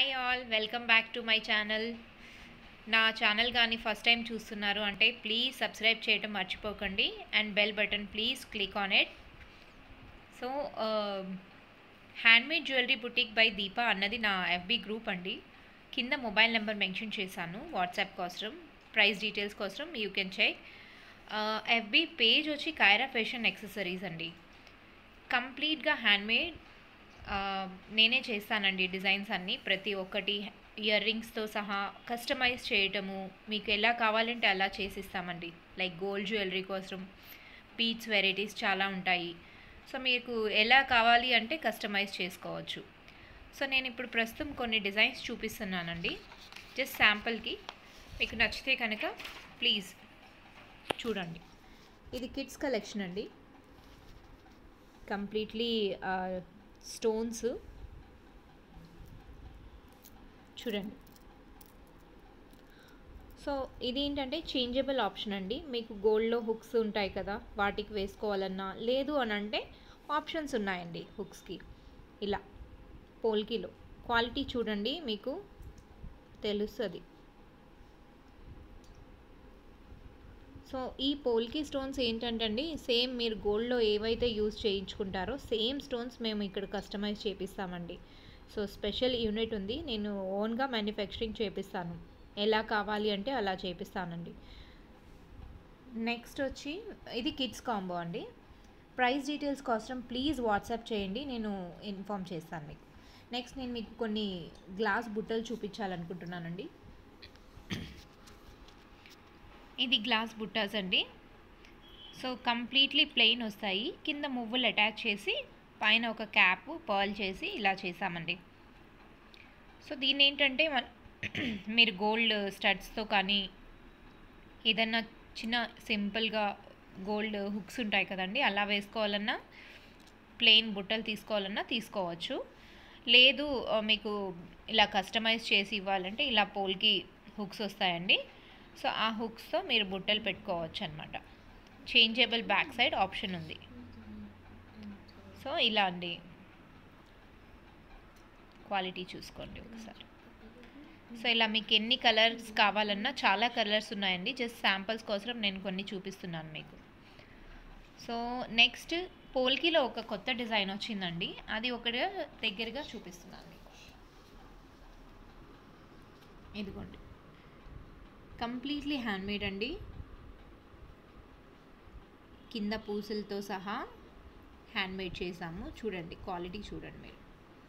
hi all welcome back to my channel నా channel కానీ first time చూస్తున్నారు అంటే ప్లీజ్ సబ్స్క్రైబ్ చేయడం మర్చిపోకండి and bell button please click on it so handmade jewellery boutique by Deepa అన్నది నా ఎఫ్బి గ్రూప్ అండి కింద మొబైల్ నెంబర్ మెన్షన్ చేశాను వాట్సాప్ కోసం ప్రైస్ డీటెయిల్స్ కోసం you can check FB page వచ్చి కైరా ఫ్యాషన్ యాక్సెసరీస్ అండి కంప్లీట్గా హ్యాండ్మేడ్ నేనే చేస్తానండి డిజైన్స్ అన్నీ ప్రతి ఒక్కటి ఇయర్ రింగ్స్తో సహా కస్టమైజ్ చేయటము మీకు ఎలా కావాలంటే అలా చేసిస్తామండి లైక్ గోల్డ్ జ్యువెలరీ కోసం పీట్స్ వెరైటీస్ చాలా ఉంటాయి సో మీకు ఎలా కావాలి అంటే కస్టమైజ్ చేసుకోవచ్చు సో నేను ఇప్పుడు ప్రస్తుతం కొన్ని డిజైన్స్ చూపిస్తున్నానండి జస్ట్ శాంపుల్కి మీకు నచ్చితే కనుక ప్లీజ్ చూడండి ఇది కిడ్స్ కలెక్షన్ అండి కంప్లీట్లీ స్టోన్స్ చూడండి సో ఇది ఏంటంటే చేంజబుల్ ఆప్షన్ అండి మీకు గోల్డ్లో హుక్స్ ఉంటాయి కదా వాటికి వేసుకోవాలన్నా లేదు అని అంటే ఆప్షన్స్ ఉన్నాయండి హుక్స్కి ఇలా పోల్కిలో క్వాలిటీ చూడండి మీకు తెలుస్తుంది సో ఈ పోల్కి స్టోన్స్ ఏంటంటే అండి సేమ్ మీరు గోల్డ్లో ఏవైతే యూజ్ చేయించుకుంటారో సేమ్ స్టోన్స్ మేము ఇక్కడ కస్టమైజ్ చేపిస్తామండి సో స్పెషల్ యూనిట్ ఉంది నేను ఓన్గా మ్యానుఫ్యాక్చరింగ్ చేపిస్తాను ఎలా కావాలి అంటే అలా చేపిస్తానండి నెక్స్ట్ వచ్చి ఇది కిడ్స్ కాంబో అండి ప్రైస్ డీటెయిల్స్ కోసం ప్లీజ్ వాట్సాప్ చేయండి నేను ఇన్ఫామ్ చేస్తాను మీకు నెక్స్ట్ నేను మీకు కొన్ని గ్లాస్ బుట్టలు చూపించాలనుకుంటున్నానండి ఇది గ్లాస్ బుట్టాస్ అండి సో కంప్లీట్లీ ప్లెయిన్ వస్తాయి కింద మువ్వులు అటాచ్ చేసి పైన ఒక క్యాప్ పర్ల్ చేసి ఇలా చేసామండి సో దీని ఏంటంటే మన మీరు గోల్డ్ స్టడ్స్తో కానీ ఏదన్నా చిన్న సింపుల్గా గోల్డ్ హుక్స్ ఉంటాయి కదండి అలా వేసుకోవాలన్నా ప్లెయిన్ బుట్టలు తీసుకోవాలన్నా తీసుకోవచ్చు లేదు మీకు ఇలా కస్టమైజ్ చేసి ఇవ్వాలంటే ఇలా పోల్కి హుక్స్ వస్తాయండి సో ఆ హుక్స్తో మీరు బుట్టలు పెట్టుకోవచ్చు అనమాట చేంజబుల్ బ్యాక్ సైడ్ ఆప్షన్ ఉంది సో ఇలా అండి క్వాలిటీ చూసుకోండి ఒకసారి సో ఇలా మీకు ఎన్ని కలర్స్ కావాలన్నా చాలా కలర్స్ ఉన్నాయండి జస్ట్ శాంపిల్స్ కోసం నేను కొన్ని చూపిస్తున్నాను మీకు సో నెక్స్ట్ పోల్కిలో ఒక కొత్త డిజైన్ వచ్చిందండి అది ఒకటి దగ్గరగా చూపిస్తున్నాను మీకు ఇదిగోండి కంప్లీట్లీ హ్యాండ్మేడ్ అండి కింద పూసలతో సహా హ్యాండ్మేడ్ చేసాము చూడండి క్వాలిటీ చూడండి మీరు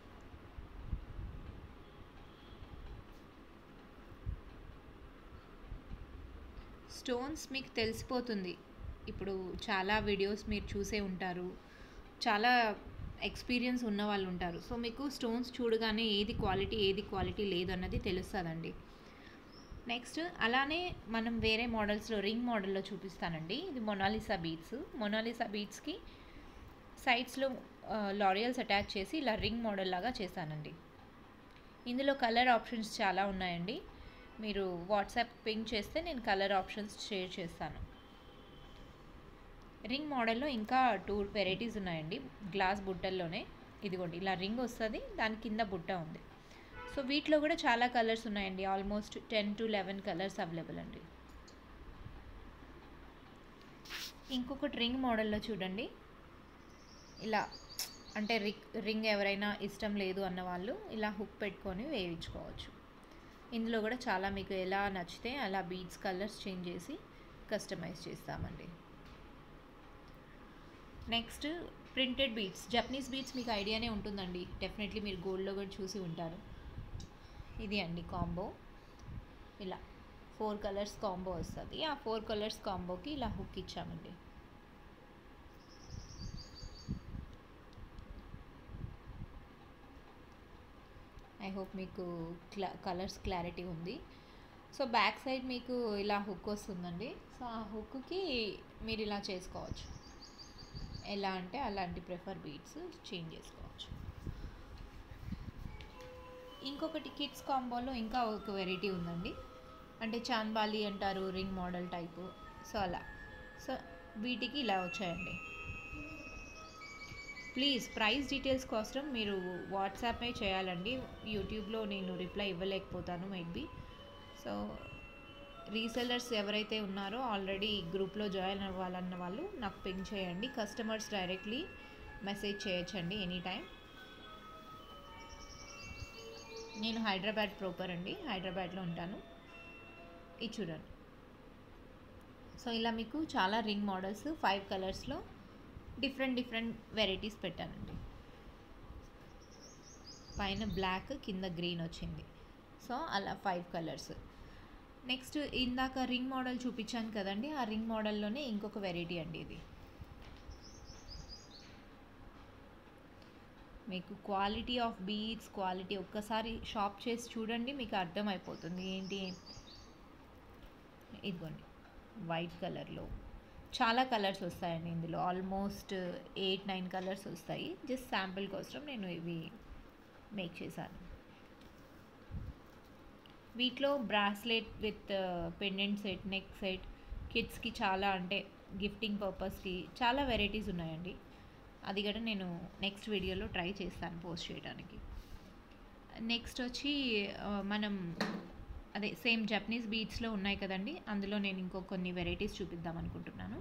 స్టోన్స్ మీకు తెలిసిపోతుంది ఇప్పుడు చాలా వీడియోస్ మీరు చూసే ఉంటారు చాలా ఎక్స్పీరియన్స్ ఉన్న వాళ్ళు ఉంటారు సో మీకు స్టోన్స్ చూడగానే ఏది క్వాలిటీ ఏది క్వాలిటీ లేదు అన్నది తెలుస్తుందండి నెక్స్ట్ అలానే మనం వేరే మోడల్స్లో రింగ్ మోడల్లో చూపిస్తానండి ఇది మొనాలిసా బీట్స్ మొనాలిసా బీట్స్కి సైడ్స్లో లారియల్స్ అటాచ్ చేసి ఇలా రింగ్ మోడల్ లాగా చేశానండి ఇందులో కలర్ ఆప్షన్స్ చాలా ఉన్నాయండి మీరు వాట్సాప్ పింక్ చేస్తే నేను కలర్ ఆప్షన్స్ షేర్ చేస్తాను రింగ్ మోడల్లో ఇంకా టూ వెరైటీస్ ఉన్నాయండి గ్లాస్ బుట్టల్లోనే ఇదిగోండి ఇలా రింగ్ వస్తుంది దాని కింద బుట్ట ఉంది సో వీటిలో కూడా చాలా కలర్స్ ఉన్నాయండి almost ten to eleven colours available అండి ఇంకొకటి రింగ్ మోడల్లో చూడండి ఇలా అంటే రిక్ రింగ్ ఎవరైనా ఇష్టం లేదు అన్న వాళ్ళు ఇలా హుక్ పెట్టుకొని వేయించుకోవచ్చు ఇందులో కూడా చాలా మీకు ఎలా నచ్చితే అలా బీడ్స్ కలర్స్ చేంజ్ చేసి కస్టమైజ్ చేస్తామండి next printed beads Japanese beads మీకు ఐడియానే ఉంటుందండి డెఫినెట్లీ మీరు గోల్డ్లో కూడా చూసి ఉంటారు ఇది అండి కాంబో ఇలా ఫోర్ కలర్స్ కాంబో వస్తుంది ఆ ఫోర్ కలర్స్ కాంబోకి ఇలా హుక్ ఇచ్చామండి ఐ హోప్ మీకు క్లా కలర్స్ క్లారిటీ ఉంది సో బ్యాక్ సైడ్ మీకు ఇలా హుక్ వస్తుందండి సో ఆ హుక్కి మీరు ఇలా చేసుకోవచ్చు ఎలా అంటే అలాంటి ప్రిఫర్ బీట్స్ చేంజ్ చేసుకోవచ్చు ఇంకొకటి కిడ్స్ కాంబోలో ఇంకా ఒక వెరైటీ ఉందండి అంటే చాన్బాలి అంటారు రింగ్ మోడల్ టైపు సో అలా సో వీటికి ఇలా వచ్చాయండి ప్లీజ్ ప్రైస్ డీటెయిల్స్ కోసం మీరు వాట్సాపే చేయాలండి యూట్యూబ్లో నేను రిప్లై ఇవ్వలేకపోతాను మైట్ బి సో రీసెల్లర్స్ ఎవరైతే ఉన్నారో ఆల్రెడీ గ్రూప్లో జాయిన్ అవ్వాలన్న వాళ్ళు నాకు పింక్ చేయండి కస్టమర్స్ డైరెక్ట్లీ మెసేజ్ చేయొచ్చండి ఎనీ టైం నేను హైదరాబాద్ ప్రోపర్ అండి హైదరాబాద్లో ఉంటాను ఇది చూడండి సో ఇలా మీకు చాలా రింగ్ మోడల్స్ ఫైవ్ కలర్స్లో డిఫరెంట్ డిఫరెంట్ వెరైటీస్ పెట్టానండి పైన బ్లాక్ కింద గ్రీన్ వచ్చింది సో అలా ఫైవ్ కలర్స్ నెక్స్ట్ ఇందాక రింగ్ మోడల్ చూపించాను కదండి ఆ రింగ్ మోడల్లోనే ఇంకొక వెరైటీ అండి ఇది మీకు క్వాలిటీ ఆఫ్ బీడ్స్ క్వాలిటీ ఒక్కసారి షాప్ చేసి చూడండి మీకు అర్థమైపోతుంది ఏంటి ఇదిగోండి వైట్ కలర్లో చాలా కలర్స్ వస్తాయండి ఇందులో ఆల్మోస్ట్ ఎయిట్ నైన్ కలర్స్ వస్తాయి జస్ట్ శాంపిల్ కోసం నేను ఇవి మేక్ చేశాను వీటిలో bracelet with pendant set neck set కిడ్స్కి చాలా అంటే గిఫ్టింగ్ పర్పస్కి చాలా వెరైటీస్ ఉన్నాయండి అది కూడా నేను నెక్స్ట్ వీడియోలో ట్రై చేస్తాను పోస్ట్ చేయడానికి నెక్స్ట్ వచ్చి ఆ, మనం అదే సేమ్ జపనీస్ బీట్స్లో ఉన్నాయి కదండి అందులో నేను ఇంకో కొన్ని వెరైటీస్ చూపిద్దాం అనుకుంటున్నాను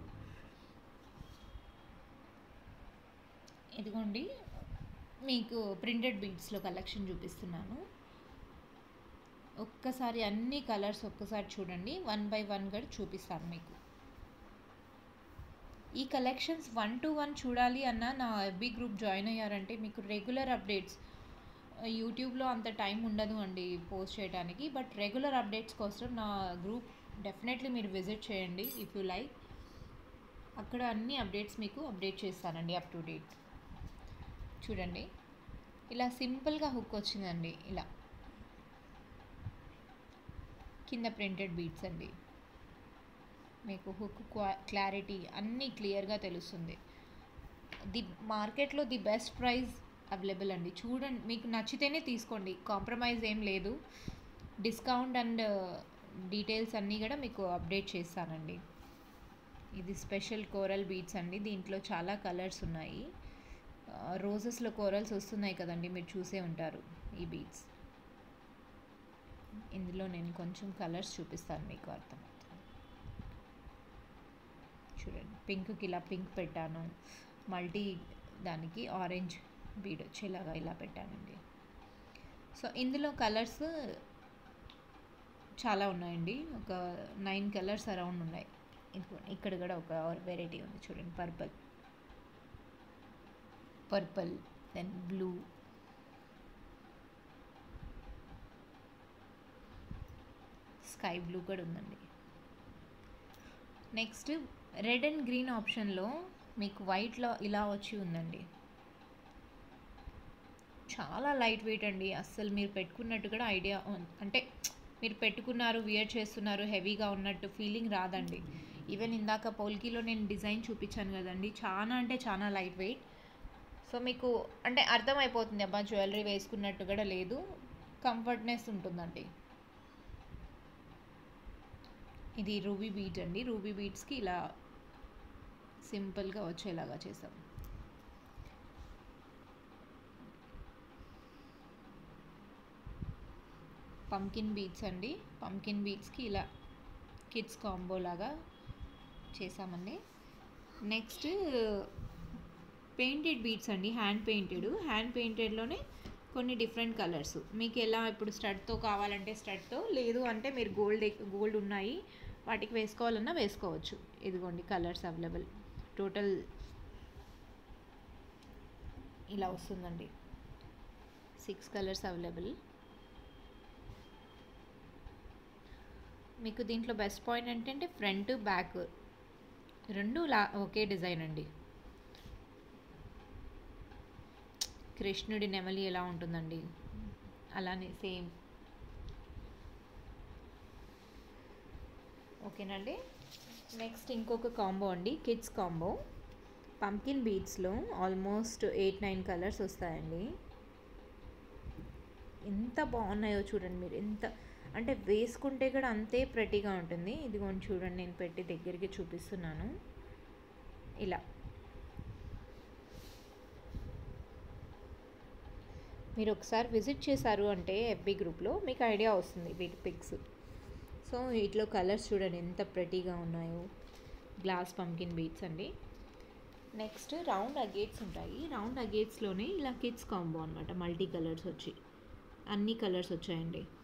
ఇదిగోండి మీకు ప్రింటెడ్ బీట్స్లో కలెక్షన్ చూపిస్తున్నాను ఒక్కసారి అన్ని కలర్స్ ఒక్కసారి చూడండి వన్ బై వన్ కూడా చూపిస్తాను మీకు ఈ కలెక్షన్స్ వన్ టు వన్ చూడాలి అన్న నా ఎఫ్బీ గ్రూప్ జాయిన్ అయ్యారంటే మీకు రెగ్యులర్ అప్డేట్స్ యూట్యూబ్లో అంత టైం ఉండదు అండి పోస్ట్ చేయడానికి బట్ రెగ్యులర్ అప్డేట్స్ కోసం నా గ్రూప్ డెఫినెట్లీ మీరు విజిట్ చేయండి ఇఫ్ యూ లైక్ అక్కడ అన్ని అప్డేట్స్ మీకు అప్డేట్ చేస్తానండి అప్ టు డేట్ చూడండి ఇలా సింపుల్గా హుక్ వచ్చిందండి ఇలా కింద ప్రింటెడ్ బీట్స్ అండి మీకు హుక్ క్లారిటీ అన్నీ క్లియర్గా తెలుస్తుంది ది మార్కెట్లో ది బెస్ట్ ప్రైస్ అవైలబుల్ అండి చూడండి మీకు నచ్చితేనే తీసుకోండి కాంప్రమైజ్ ఏం లేదు డిస్కౌంట్ అండ్ డీటెయిల్స్ అన్నీ కూడా మీకు అప్డేట్ చేస్తానండి ఇది స్పెషల్ కోరల్ బీట్స్ అండి దీంట్లో చాలా కలర్స్ ఉన్నాయి రోజెస్లో కోరల్స్ వస్తున్నాయి కదండి మీరు చూసే ఉంటారు ఈ బీట్స్ ఇందులో నేను కొంచెం కలర్స్ చూపిస్తాను మీకు అర్థమవుతుంది చూడండి పింక్కి ఇలా పింక్ పెట్టాను మల్టీ దానికి ఆరెంజ్ బీడ్ వచ్చేలాగా ఇలా పెట్టానండి సో ఇందులో కలర్స్ చాలా ఉన్నాయండి ఒక నైన్ కలర్స్ అరౌండ్ ఉన్నాయి ఇదిగో ఇక్కడ కూడా ఒక వెరైటీ ఉంది చూడండి purple purple then blue sky blue కూడా ఉందండి నెక్స్ట్ రెడ్ అండ్ గ్రీన్ ఆప్షన్లో మీకు వైట్లో ఇలా వచ్చి ఉందండి చాలా లైట్ వెయిట్ అండి అస్సలు మీరు పెట్టుకున్నట్టు కూడా ఐడియా అంటే మీరు పెట్టుకున్నారు వియర్ చేస్తున్నారు హెవీగా ఉన్నట్టు ఫీలింగ్ రాదండి ఈవెన్ ఇందాక పోల్కీలో నేను డిజైన్ చూపించాను కదండి చాలా అంటే చాలా లైట్ వెయిట్ సో మీకు అంటే అర్థమైపోతుంది అబ్బా జ్యువెలరీ వేసుకున్నట్టు కూడా లేదు కంఫర్ట్నెస్ ఉంటుందండి ఇది రూబీ బీట్ అండి రూబీ బీట్స్కి ఇలా సింపుల్గా వచ్చేలాగా చేసాం పంకిన్ బీట్స్ అండి పంకిన్ బీట్స్కి ఇలా కిడ్స్ కాంబో లాగా చేసామండి నెక్స్ట్ పెయింటెడ్ బీట్స్ అండి హ్యాండ్ పెయింటెడ్ హ్యాండ్ పెయింటెడ్లోనే కొన్ని డిఫరెంట్ కలర్స్ మీకు ఎలా ఇప్పుడు స్టడ్తో కావాలంటే స్టడ్తో లేదు అంటే మీరు గోల్డ్ గోల్డ్ ఉన్నాయి వాటికి వేసుకోవాలన్నా వేసుకోవచ్చు ఇదిగోండి కలర్స్ అవైలబుల్ టోటల్ ఇలా వస్తుందండి సిక్స్ కలర్స్ అవైలబుల్ మీకు దీంట్లో బెస్ట్ పాయింట్ ఏంటంటే ఫ్రంట్ బ్యాక్ రెండు లా ఒకే డిజైన్ అండి కృష్ణుడి నెమలి ఎలా ఉంటుందండి అలానే సేమ్ ఓకేనండి నెక్స్ట్ ఇంకొక కాంబో అండి కిడ్స్ కాంబో పంకిన్ బీడ్స్లో ఆల్మోస్ట్ ఎయిట్ నైన్ కలర్స్ వస్తాయండి ఎంత బాగున్నాయో చూడండి మీరు ఎంత అంటే వేసుకుంటే కూడా అంతే ప్రెటీగా ఉంటుంది ఇదిగోండి చూడండి నేను పెట్టి దగ్గరికి చూపిస్తున్నాను ఇలా మీరు ఒకసారి విజిట్ చేశారు అంటే ఎఫ్బి గ్రూప్లో మీకు ఐడియా వస్తుంది వీటి పిక్స్ సో వీటిలో కలర్స్ చూడండి ఎంత ప్రెటీగా ఉన్నాయో గ్లాస్ పంకిన్ బీట్స్ అండి నెక్స్ట్ రౌండ్ అగేట్స్ ఉంటాయి రౌండ్ అగేట్స్లోనే ఇలా కిడ్స్ కాంబో అనమాట మల్టీ కలర్స్ వచ్చి అన్ని కలర్స్ వచ్చాయండి